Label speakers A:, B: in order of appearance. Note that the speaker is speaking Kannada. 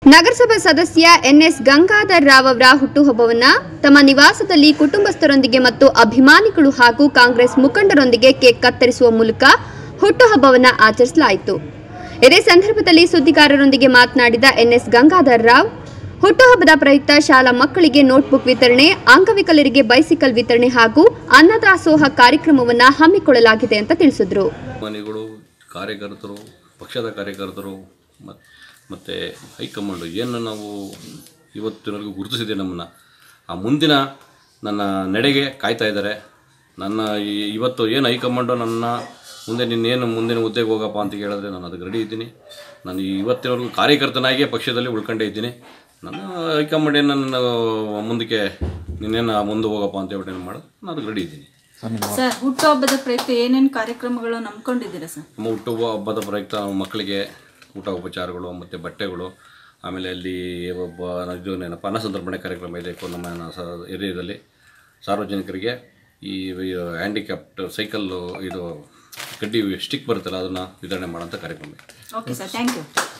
A: ನಗರಸಭಾ ಸದಸ್ಯ ಎನ್ಎಸ್ ಗಂಗಾಧರ್ ರಾವ್ ಅವರ ಹುಟ್ಟುಹಬ್ಬವನ್ನ ತಮ್ಮ ನಿವಾಸದಲ್ಲಿ ಕುಟುಂಬಸ್ಥರೊಂದಿಗೆ ಮತ್ತು ಅಭಿಮಾನಿಗಳು ಹಾಗೂ ಕಾಂಗ್ರೆಸ್ ಮುಖಂಡರೊಂದಿಗೆ ಕೇಕ್ ಕತ್ತರಿಸುವ ಮೂಲಕ ಹುಟ್ಟುಹಬ್ಬವನ್ನ ಆಚರಿಸಲಾಯಿತು ಇದೇ ಸಂದರ್ಭದಲ್ಲಿ ಸುದ್ದಿಗಾರರೊಂದಿಗೆ ಮಾತನಾಡಿದ ಎನ್ಎಸ್ ಗಂಗಾಧರ್ ರಾವ್ ಹುಟ್ಟುಹಬ್ಬದ ಪ್ರಯುಕ್ತ ಶಾಲಾ ಮಕ್ಕಳಿಗೆ ನೋಟ್ಬುಕ್ ವಿತರಣೆ ಅಂಗವಿಕಲರಿಗೆ ಬೈಸಿಕಲ್ ವಿತರಣೆ ಹಾಗೂ ಅನ್ನದಾಸೋಹ ಕಾರ್ಯಕ್ರಮವನ್ನ ಹಮ್ಮಿಕೊಳ್ಳಲಾಗಿದೆ ಅಂತ ತಿಳಿಸಿದ್ರು
B: ಮನೆಗಳು ಕಾರ್ಯಕರ್ತರು ಪಕ್ಷದ ಕಾರ್ಯಕರ್ತರು ಮತ್ತು ಮತ್ತು ಹೈಕಮಾಂಡು ಏನು ನಾವು ಇವತ್ತಿನವರೆಗೂ ಗುರುತಿಸಿದೆ ನಮ್ಮನ್ನು ಆ ಮುಂದಿನ ನನ್ನ ನಡೆಗೆ ಕಾಯ್ತಾ ಇದ್ದಾರೆ ನನ್ನ ಈ- ಇವತ್ತು ಏನು ಹೈಕಮಾಂಡು ನನ್ನ ಮುಂದೆ ನಿನ್ನೇನು ಮುಂದಿನ ಹುದ್ದೆಗೆ ಹೋಗಪ್ಪ ಅಂತ ಹೇಳಿದ್ರೆ ನಾನು ಅದಕ್ಕೆ ರೆಡಿ ಇದ್ದೀನಿ ನಾನು ಇವತ್ತಿನವರೆಗೂ ಕಾರ್ಯಕರ್ತನಾಗಿಯೇ ಪಕ್ಷದಲ್ಲಿ ಉಳ್ಕೊಂಡೇ ಇದ್ದೀನಿ ನನ್ನ ಹೈಕಮಾಂಡ್ ಏನು ನನ್ನ ಮುಂದಕ್ಕೆ ನಿನ್ನೇನು ಮುಂದೆ ಹೋಗಪ್ಪ ಅಂತ ಹೇಳ್ಬಿಟ್ಟು ಏನು ಮಾಡೋದು ನಾನು ಅದಕ್ಕೆ ರೆಡಿ ಇದ್ದೀನಿ
C: ಸರ್ ಹುಟ್ಟುಹಬ್ಬದ ಪ್ರಯುಕ್ತ ಏನೇನು ಕಾರ್ಯಕ್ರಮಗಳು ನಂಬ್ಕೊಂಡಿದ್ದೀರಾ ಸರ್
B: ನಮ್ಮ ಹುಟ್ಟುಹಬ್ಬ ಹಬ್ಬದ ಪ್ರಯುಕ್ತ ಮಕ್ಕಳಿಗೆ ಊಟ ಉಪಚಾರಗಳು ಮತ್ತು ಬಟ್ಟೆಗಳು ಆಮೇಲೆ ಅಲ್ಲಿ ಒಬ್ಬ ಇದು ಏನಪ್ಪ ಅನ್ನ ಸಂತರ್ಪಣೆ ಕಾರ್ಯಕ್ರಮ ಇದೆ ಕೊ- ನಮ್ಮ ಸ ಏರಿಯಾದಲ್ಲಿ ಸಾರ್ವಜನಿಕರಿಗೆ ಈ ಹ್ಯಾಂಡಿಕ್ಯಾಪ್ಟ್ ಸೈಕಲ್ಲು ಇದು ಕಡ್ಡಿ ಸ್ಟಿಕ್ ಬರುತ್ತಲ್ಲ ಅದನ್ನು ವಿತರಣೆ ಮಾಡೋಂಥ ಕಾರ್ಯಕ್ರಮ ಇದೆ
C: ಓಕೆ ಸರ್ ಥ್ಯಾಂಕ್ ಯು